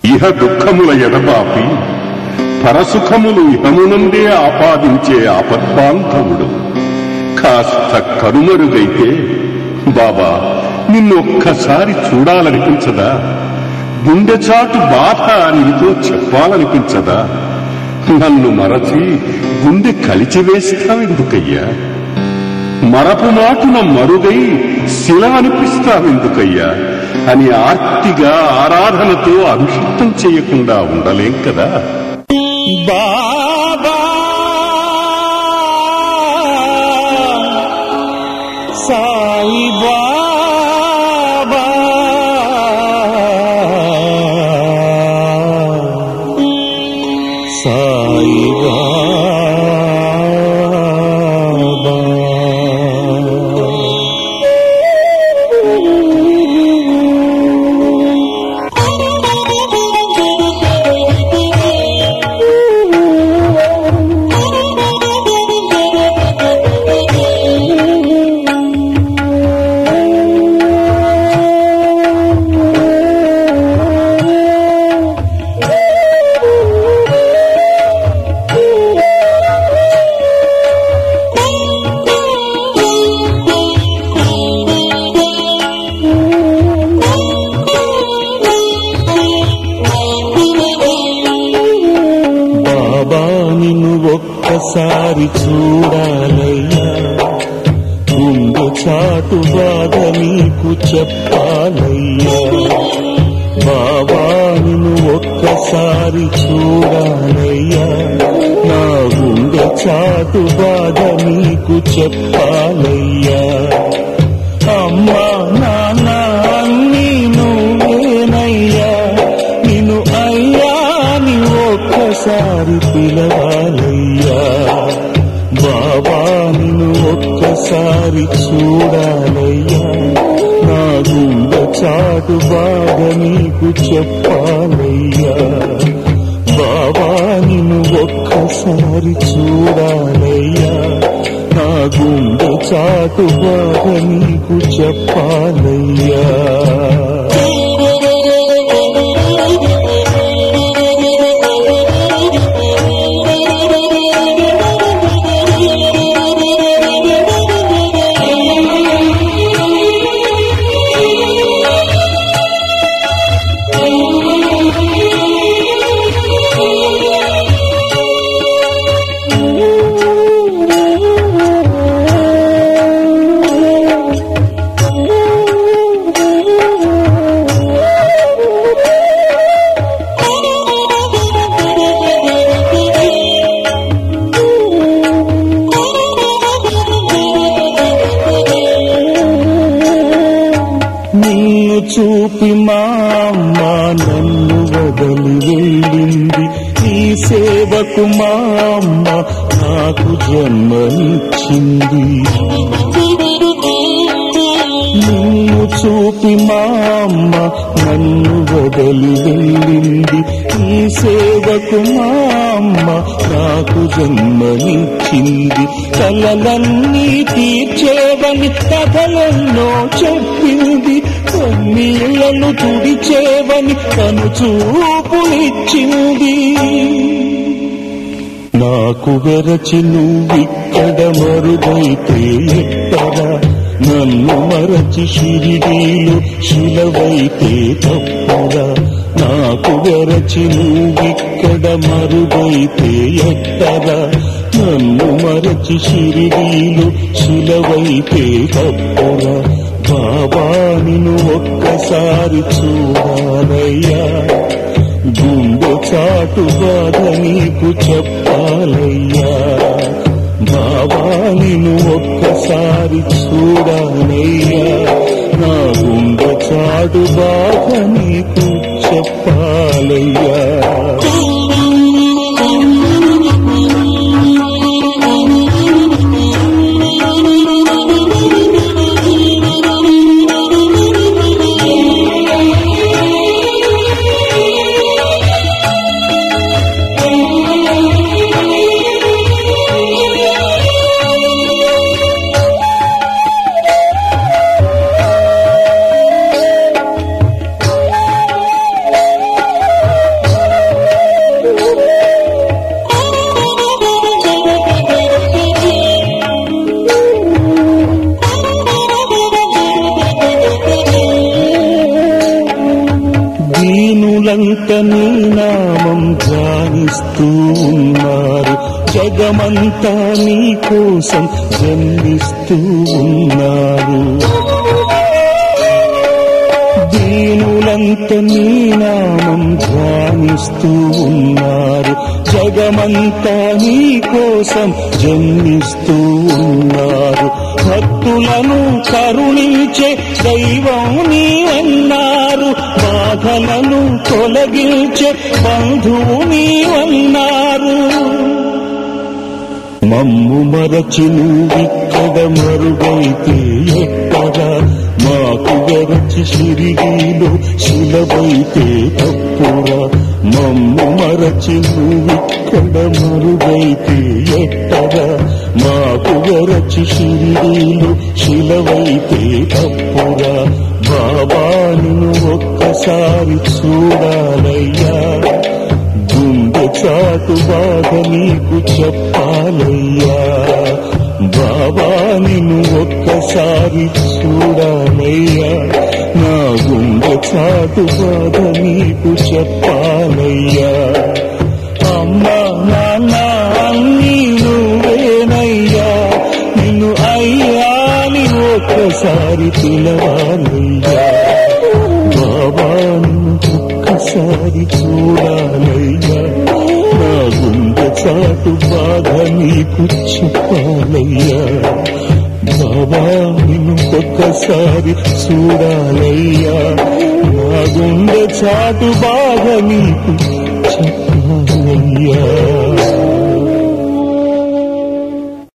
ఇహ దుఃఖముల ఎడబాపి పరసుఖములు ఇహమునందే ఆపాదించే ఆపద్బాంధవుడు కాస్త కనుమరుగైతే బాబా నిన్నొక్కసారి చూడాలనిపించదా గుండెచాటు బాధ నీతో చెప్పాలనిపించదా నన్ను మరచి గుండె కలిచివేస్తావెందుకయ్యా మరపు మాటున మరుగై శిల అనిపిస్తావెందుకయ్యా అని ఆర్తిగా ఆరాధనతో అభిషిక్తం చేయకుండా ఉండలేం కదా బాబా సాయి బాబా సాయి బాబా బాబా నిన్ను ఒక్కసారి చూడాలయ్యా గుండు చాటు బాధ నీకు చెప్పాలయ్యా బాబా నిన్ను ఒక్కసారి చూడాలయ్యా నా గుండె చాటు బాధ నీకు చెప్పాలయ్యా అమ్మా నాన్న అన్నీ నువ్వేనయ్యా నిన్ను అయ్యా నీ ఒక్కసారి పిలవాలయ్యా బాబా నిన్ను ఒక్కసారి చూడాలయ్యా నా గుండె చాటు బాధ నీకు చెప్పాలయ్యా బాబా నిన్ను ఒక్కసారి చూడాలయ్యా నా గుండె చాటు బాధ నీకు చెప్పాలయ్యా నిన్ను చూపి మా అమ్మ నన్ను వదలి వెళ్ళింది ఈ సేవకు మా అమ్మ నాకు జన్మనిచ్చింది నిన్ను చూపి మా అమ్మ నన్ను వదలి వెళ్ళింది ఈ సేవకు మా అమ్మ నాకు జన్మనిచ్చింది కలలన్నీ తీర్చేవని కథలెన్నో చెప్పింది కన్నీళ్లను తుడిచేవని కను చూపునిచ్చింది నాకు వెరచి నువ్విక్కడ మరుగైతే ఎట్టరా నన్ను మరచి షిరిడీలు శిలవైతే తప్పురా నాకు వెరచి నువ్విక్కడ మరుగైతే ఎట్టరా నన్ను మరచి షిరిడీలు శిలవైతే తప్పురా బాబా నిన్ను ఒక్కసారి చూడాలయ్యా గుండె చాటు బాధ నీకు చెప్పాలయ్యా బాబా నిన్ను ఒక్కసారి చూడాలయ్యా నా గుండె చాటు బాధ నీకు చెప్పాలయ్యా జగమంతా నీ కోసం జన్మిస్తూ ఉన్నారు దీనులంత నీ నామం ధ్యానిస్తూ ఉన్నారు జగమంతా నీ కోసం జన్మిస్తూ ఉన్నారు భక్తులను కరుణించే దైవం నీవన్నారు బాధలను తొలగించే బంధువు నీవన్నారు మమ్ము మరచి నువ్విక్కడ మరుగైతే ఎక్కడ మాకు గరచి సిరిగిలో శిలవైతే తప్పురా మమ్ము మరచి నువ్విక్కడ మరుగైతే ఎక్కడ మాకు గరచి సిరిగిలో శిలవైతే తప్పురా బాబాను ఒక్కసారి చూడాలయ్యా గుండె చాటు బాధ నీకు చెప్పాలయ్యా బాబా నిన్ను ఒక్కసారి చూడాలయ్యా నా గుండె చాటు బాధ నీకు చెప్పాలయ్యా అమ్మా నాన్న అన్నీ నువ్వేనయ్యా నిన్ను అయ్యాని ఒక్కసారి పిలవాలయ్యా బాబాను ఒక్కసారి చూడాలయ్యా నా గుండె చాటు బాధ నీకు చెప్పాలయ్యా బాబా నిన్ను ఒక్కసారి చూడాలయ్యా నా గుండె చాటు బాధ నీకు చెప్పాలయ్యా